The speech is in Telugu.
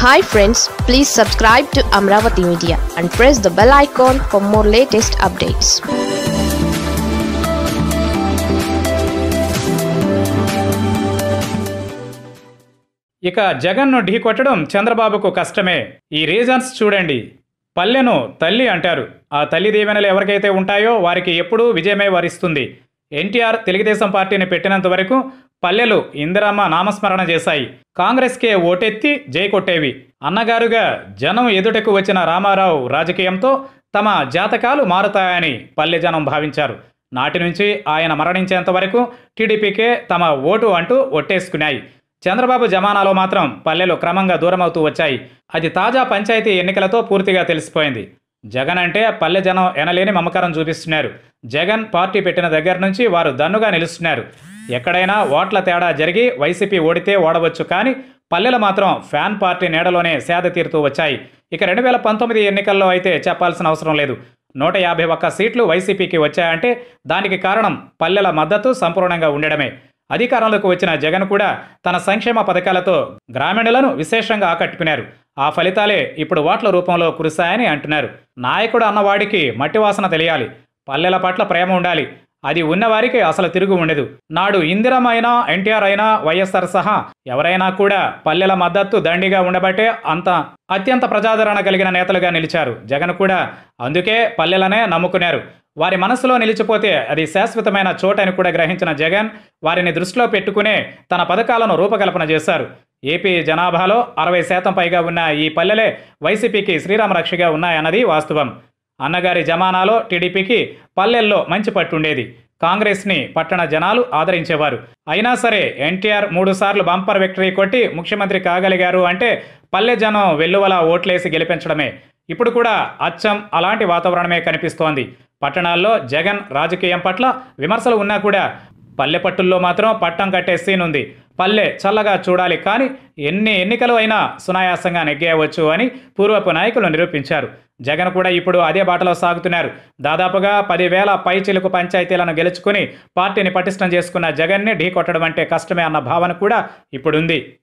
hi friends please subscribe to Amaravati media and press the bell icon for more latest updates ఇక జగన్ను ఢీకొట్టడం చంద్రబాబుకు కష్టమే ఈ రీజన్స్ చూడండి పల్లెను తల్లి అంటారు ఆ తల్లి దీవెనలు ఎవరికైతే ఉంటాయో వారికి ఎప్పుడూ విజయమే వరిస్తుంది ఎన్టీఆర్ తెలుగుదేశం పార్టీని పెట్టినంత వరకు పల్లెలు ఇందిరమ్మ నామస్మరణ చేశాయి కాంగ్రెస్కే ఓటెత్తి జై కొట్టేవి అన్నగారుగా జనం ఎదుటకు వచ్చిన రామారావు రాజకీయంతో తమ జాతకాలు మారుతాయని పల్లె జనం భావించారు నాటి నుంచి ఆయన మరణించేంత వరకు టీడీపీకే తమ ఓటు అంటూ ఒట్టేసుకున్నాయి చంద్రబాబు జమానాలో మాత్రం పల్లెలు క్రమంగా దూరమవుతూ వచ్చాయి అది తాజా పంచాయతీ ఎన్నికలతో పూర్తిగా తెలిసిపోయింది జగన్ అంటే పల్లె జనం ఎనలేని మమకారం చూపిస్తున్నారు జగన్ పార్టీ పెట్టిన దగ్గర నుంచి వారు దన్నుగా నిలుస్తున్నారు ఎక్కడైనా ఓట్ల తేడా జరిగి వైసీపీ ఓడితే ఓడవచ్చు కానీ పల్లెలు మాత్రం ఫ్యాన్ పార్టీ నీడలోనే సేద తీరుతూ వచ్చాయి ఇక రెండు వేల పంతొమ్మిది ఎన్నికల్లో అయితే చెప్పాల్సిన అవసరం లేదు నూట యాభై ఒక్క సీట్లు వైసీపీకి వచ్చాయంటే దానికి కారణం పల్లెల మద్దతు సంపూర్ణంగా ఉండడమే అధికారంలోకి వచ్చిన జగన్ కూడా తన సంక్షేమ పథకాలతో గ్రామీణులను విశేషంగా ఆకట్టుకున్నారు ఆ ఫలితాలే ఇప్పుడు ఓట్ల రూపంలో కురిశాయని అంటున్నారు నాయకుడు అన్నవాడికి మట్టి వాసన తెలియాలి పల్లెల పట్ల ప్రేమ ఉండాలి అది ఉన్నవారికి అసలు తిరుగు ఉండదు నాడు ఇందిరమ్మ అయినా ఎన్టీఆర్ అయినా వైఎస్ఆర్ సహా ఎవరైనా కూడా పల్లెల మద్దతు దండిగా ఉండబట్టే అంత అత్యంత ప్రజాదరణ కలిగిన నేతలుగా నిలిచారు జగన్ కూడా అందుకే పల్లెలనే నమ్ముకున్నారు వారి మనసులో నిలిచిపోతే అది శాశ్వతమైన చోటని కూడా గ్రహించిన జగన్ వారిని దృష్టిలో పెట్టుకునే తన పథకాలను రూపకల్పన చేశారు ఏపీ జనాభాలో అరవై శాతం పైగా ఉన్న ఈ పల్లెలే వైసీపీకి శ్రీరామ రక్షగా ఉన్నాయన్నది వాస్తవం అన్నగారి జమానాలో టీడీపీకి పల్లెల్లో మంచి పట్టుండేది కాంగ్రెస్ని పట్టణ జనాలు ఆదరించేవారు అయినా సరే ఎన్టీఆర్ మూడుసార్లు బంపర్ విక్టరీ కొట్టి ముఖ్యమంత్రి కాగలిగారు అంటే పల్లె జనం వెల్లువల ఓట్లేసి గెలిపించడమే ఇప్పుడు కూడా అచ్చం అలాంటి వాతావరణమే కనిపిస్తోంది పట్టణాల్లో జగన్ రాజకీయం పట్ల విమర్శలు ఉన్నా కూడా పల్లె పట్టుల్లో మాత్రం పట్టం కట్టే సీన్ ఉంది పల్లె చల్లగా చూడాలి కానీ ఎన్ని ఎన్నికలు అయినా సునాయాసంగా నెగ్గేయవచ్చు అని పూర్వపు నాయకులు నిరూపించారు జగన్ కూడా ఇప్పుడు అదే బాటలో సాగుతున్నారు దాదాపుగా పదివేల పైచిలుకు పంచాయతీలను గెలుచుకుని పార్టీని పటిష్టం చేసుకున్న జగన్ని ఢీకొట్టడం అంటే కష్టమే అన్న భావన కూడా ఇప్పుడుంది